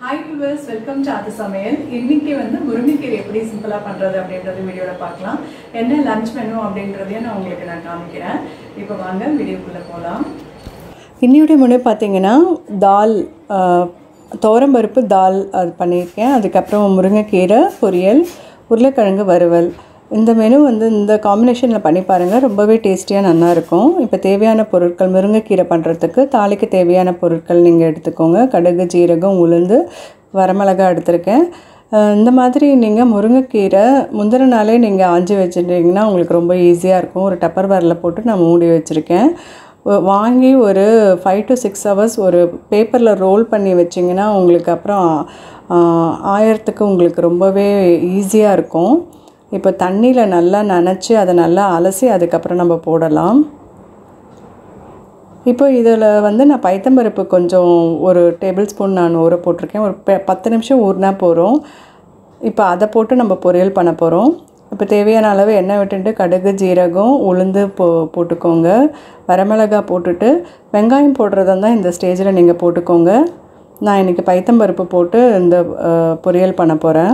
hi viewers welcome to அது சமையல் இன்னைக்கு வந்து முருங்கைக்கீரை எப்படி சிம்பிளாக பண்ணுறது அப்படின்றது வீடியோவில் பார்க்கலாம் என்ன லஞ்ச் மெனு அப்படின்றதையும் நான் உங்களுக்கு நான் காமிக்கிறேன் இப்போ வாங்க வீடியோக்குள்ளே போகலாம் இன்னையுடைய மெனு பார்த்தீங்கன்னா தால் துவரம்பருப்பு தால் அது பண்ணியிருக்கேன் அதுக்கப்புறம் முருங்கைக்கீரை பொரியல் உருளைக்கிழங்கு வறுவல் இந்த மெனு வந்து இந்த காம்பினேஷனில் பண்ணி பாருங்கள் ரொம்பவே டேஸ்டியாக நல்லா இருக்கும் இப்போ தேவையான பொருட்கள் முருங்கைக்கீரை பண்ணுறதுக்கு தாளிக்கு தேவையான பொருட்கள் நீங்கள் எடுத்துக்கோங்க கடுகு ஜீரகம் உளுந்து வரமிளகா எடுத்திருக்கேன் அஹ் இந்த மாதிரி நீங்கள் முருங்கைக்கீரை முந்தின நாளே நீங்கள் ஆஞ்சி வச்சுட்டிங்கன்னா உங்களுக்கு ரொம்ப ஈஸியாக இருக்கும் ஒரு டப்பர் வேரில் போட்டு நான் மூடி வச்சுருக்கேன் ஒ- வாங்கி ஒரு ஃபைவ் டு சிக்ஸ் ஹவர்ஸ் ஒரு பேப்பரில் ரோல் பண்ணி வச்சிங்கன்னா உங்களுக்கு அப்புறம் ஆஹ், ஆயறதுக்கு உங்களுக்கு ரொம்பவே ஈஸியாக இருக்கும் இப்போ தண்ணியில் நல்லா நனைச்சி அதை நல்லா அலசி அதுக்கப்புறம் நம்ம போடலாம் இப்போ இதில் வந்து நான் பைத்தம்பருப்பு கொஞ்சம் ஒரு டேபிள் ஸ்பூன் நான் ஊற போட்டிருக்கேன் ஒரு ப- பத்து நிமிஷம் ஊறினா போகிறோம் இப்போ அதை போட்டு நம்ம பொரியல் பண்ண போகிறோம் இப்போ தேவையான அளவு எண்ணெய் விட்டுட்டு கடுகு ஜீரகம் உளுந்து போ போட்டுக்கோங்க வரமிளகா போட்டுட்டு வெங்காயம் போடுறதா இருந்தால் இந்த ஸ்டேஜில் நீங்கள் போட்டுக்கோங்க நான் இன்றைக்கி பைத்தம்பருப்பு போட்டு இந்த அஹ், பொரியல் பண்ண போகிறேன்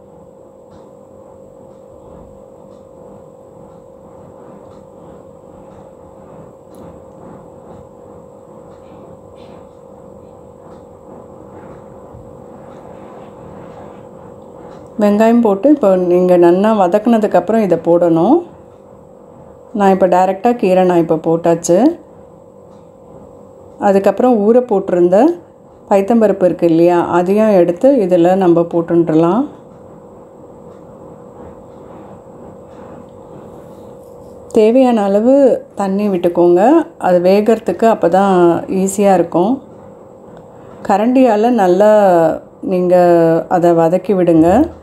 வெங்காயம் போட்டு இப்போ நீங்கள் நல்லா வதக்குனதுக்கப்புறம் இதை போடணும் நான் இப்போ டைரெக்டாக கீரை நான் இப்போ போட்டாச்சு அதுக்கப்புறம் ஊற போட்டிருந்த பைத்தம்பருப்பு இருக்குது இல்லையா அதையும் எடுத்து இதில் நம்ம போட்டுன்றலாம் தேவையான அளவு தண்ணி விட்டுக்கோங்க அது வேகிறதுக்கு அப்போ தான் ஈஸியாக இருக்கும் கரண்டியால் நல்லா நீங்கள் அதை வதக்கி விடுங்க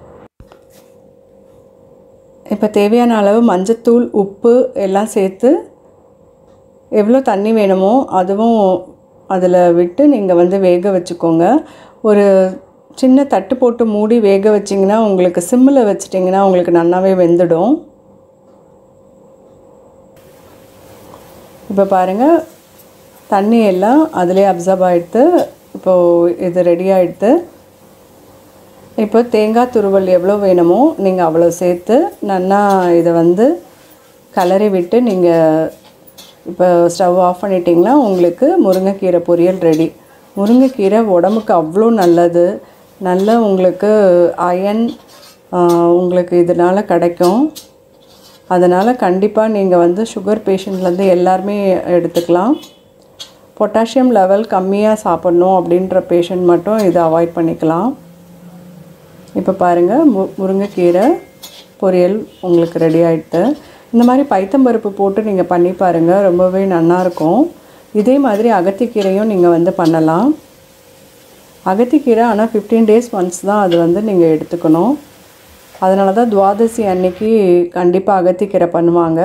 இப்போ தேவையான அளவு மஞ்சத்தூள் உப்பு எல்லாம் சேர்த்து எவ்வளோ தண்ணி வேணுமோ அதுவும் அதில் விட்டு நீங்கள் வந்து வேக வச்சுக்கோங்க ஒரு சின்ன தட்டு போட்டு மூடி வேக வச்சிங்கன்னா உங்களுக்கு சிம்மில் வச்சிட்டிங்கன்னா உங்களுக்கு நல்லாவே வெந்துடும் இப்போ பாருங்கள் தண்ணி எல்லாம் அதிலே அப்சர்வ் ஆகிடுது இப்போது இது ரெடி ஆகிடுது இப்போ தேங்காய் துருவல் எவ்வளோ வேணுமோ நீங்கள் அவ்வளோ சேர்த்து நல்லா இதை வந்து கலரி விட்டு நீங்கள் இப்போ ஸ்டவ் ஆஃப் பண்ணிட்டீங்கன்னா உங்களுக்கு முருங்கைக்கீரை பொரியல் ரெடி முருங்கைக்கீரை உடம்புக்கு அவ்வளோ நல்லது நல்ல உங்களுக்கு அயன் உங்களுக்கு இதனால் கிடைக்கும் அதனால் கண்டிப்பாக நீங்கள் வந்து சுகர் பேஷண்ட்லேருந்து எல்லாருமே எடுத்துக்கலாம் பொட்டாசியம் லெவல் கம்மியாக சாப்பிட்ணும் அப்படின்ற பேஷண்ட் மட்டும் இதை அவாய்ட் பண்ணிக்கலாம் இப்போ பாருங்கள் மு முருங்கைக்கீரை பொரியல் உங்களுக்கு ரெடி ஆகிடுது இந்த மாதிரி பைத்தம்பருப்பு போட்டு நீங்கள் பண்ணி பாருங்கள் ரொம்பவே நல்லாயிருக்கும் இதே மாதிரி அகத்திக்கீரையும் நீங்கள் வந்து பண்ணலாம் அகத்திக்கீரை ஆனால் ஃபிஃப்டீன் டேஸ் ஒன்ஸ் தான் அது வந்து நீங்கள் எடுத்துக்கணும் அதனால தான் துவாதசி அன்னைக்கு கண்டிப்பாக அகத்திக்கீரை பண்ணுவாங்க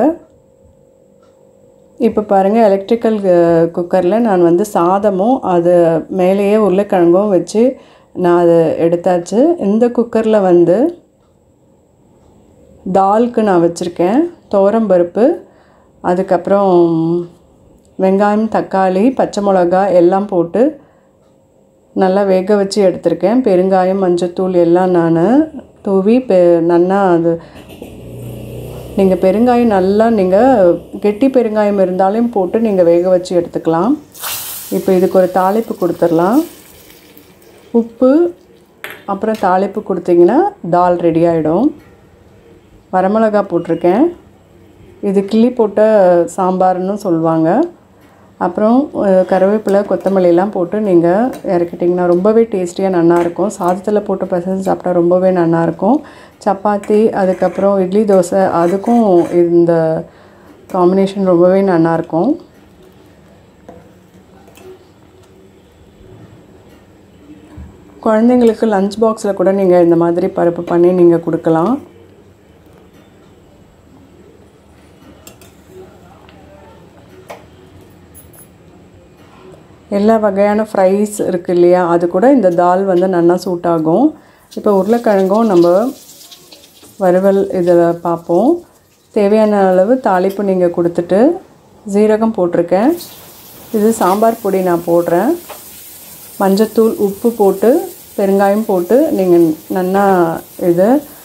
இப்போ பாருங்கள் எலக்ட்ரிக்கல் குக்கரில் நான் வந்து சாதமும் அது மேலேயே உருளைக்கிழங்கும் வச்சு நான் அதை எடுத்தாச்சு இந்த குக்கரில் வந்து தால்க்கு நான் வச்சுருக்கேன் துவரம்பருப்பு அதுக்கப்புறம் வெங்காயம் தக்காளி பச்சை மிளகா எல்லாம் போட்டு நல்லா வேக வச்சு எடுத்திருக்கேன் பெருங்காயம் மஞ்சத்தூள் எல்லாம் நான் தூவி பெ நல்லா அது நீங்கள் பெருங்காயம் நல்லா நீங்கள் கெட்டி பெருங்காயம் இருந்தாலும் போட்டு நீங்கள் வேக வச்சு எடுத்துக்கலாம் இப்போ இதுக்கு ஒரு தாளிப்பு கொடுத்துடலாம் உப்பு அப்புறம் தாளிப்பு கொடுத்தீங்கன்னா தால் ரெடி ஆகிடும் வரமிளகா போட்டிருக்கேன் இது கிள்ளி போட்ட சாம்பார்னு சொல்லுவாங்க அப்புறம் அஹ், கருவேப்பிலை கொத்தமல்லிலாம் போட்டு நீங்கள் இறக்கிட்டிங்கன்னா ரொம்பவே டேஸ்டியாக நல்லாயிருக்கும் சாதத்தில் போட்டு பசங்க சாப்பிட்டா ரொம்பவே நல்லாயிருக்கும் சப்பாத்தி அதுக்கப்புறம் இட்லி தோசை அதுக்கும் இந்த காம்பினேஷன் ரொம்பவே நல்லாயிருக்கும் குழந்தைங்களுக்கு லஞ்ச் பாக்ஸில் கூட நீங்கள் இந்த மாதிரி பருப்பு பண்ணி நீங்கள் கொடுக்கலாம் எல்லா வகையான ஃப்ரைஸ் இருக்குது இல்லையா அது கூட இந்த தால் வந்து நல்லா சூட் ஆகும் இப்போ உருளைக்கிழங்கும் நம்ம வறுவல் இதில் பார்ப்போம் தேவையான அளவு தாளிப்பு நீங்கள் கொடுத்துட்டு ஜீரகம் போட்டிருக்கேன் இது சாம்பார் பொடி நான் போடுறேன் மஞ்சத்தூள் உப்பு போட்டு பெருங்காயம் போட்டு நீங்கள் நல்லா இது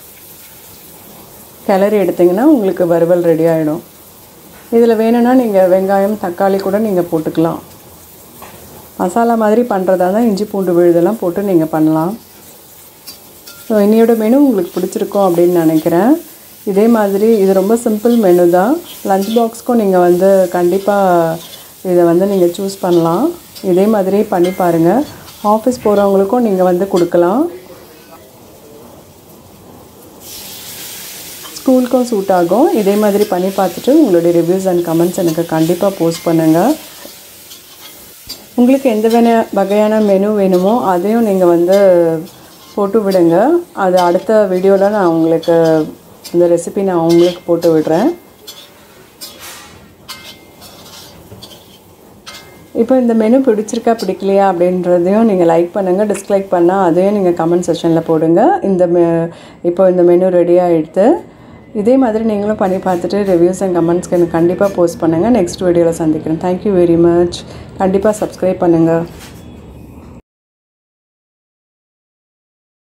கிளறி எடுத்திங்கன்னா உங்களுக்கு வறுவல் ரெடி ஆகிடும் இதில் வேணும்னா நீங்கள் வெங்காயம் தக்காளி கூட நீங்கள் போட்டுக்கலாம் மசாலா மாதிரி பண்ணுறதா தான் இஞ்சி பூண்டு விழுதெல்லாம் போட்டு நீங்கள் பண்ணலாம் ஸோ இன்னையோட மெனு உங்களுக்கு பிடிச்சிருக்கும் அப்படின்னு நினைக்கிறேன் இதே மாதிரி இது ரொம்ப சிம்பிள் மெனு தான் லஞ்ச் பாக்ஸ்க்கும் நீங்கள் வந்து கண்டிப்பாக இதை வந்து நீங்கள் சூஸ் பண்ணலாம் இதே மாதிரி பண்ணி பாருங்கள் ஆஃபீஸ் போகிறவங்களுக்கும் நீங்கள் வந்து கொடுக்கலாம் ஸ்கூலுக்கும் சூட் ஆகும் இதே மாதிரி பண்ணி பார்த்துட்டு உங்களுடைய ரிவ்யூஸ் அண்ட் கமெண்ட்ஸ் எனக்கு கண்டிப்பாக போஸ்ட் பண்ணுங்கள் உங்களுக்கு எந்த வேண வகையான மெனு வேணுமோ அதையும் நீங்கள் வந்து போட்டு விடுங்க அது அடுத்த வீடியோவில் நான் உங்களுக்கு இந்த ரெசிபி நான் உங்களுக்கு போட்டு விடுறேன் இப்போ இந்த மெனு பிடிச்சிருக்கா பிடிக்கலையா அப்படின்றதையும் நீங்கள் லைக் பண்ணுங்கள் டிஸ்லைக் பண்ணால் அதையும் நீங்கள் கமெண்ட் செக்ஷனில் போடுங்க இந்த மெ இப்போ இந்த மெனு ரெடி ஆகிடுது இதே மாதிரி நீங்களும் பண்ணி பார்த்துட்டு ரிவ்யூஸ் அண்ட் கமெண்ட்ஸ்க்கு எனக்கு கண்டிப்பாக போஸ்ட் பண்ணுங்கள் நெக்ஸ்ட் வீடியோவில் சந்திக்கிறேன் தேங்க்யூ வெரி மச் கண்டிப்பாக சப்ஸ்கிரைப் பண்ணுங்கள்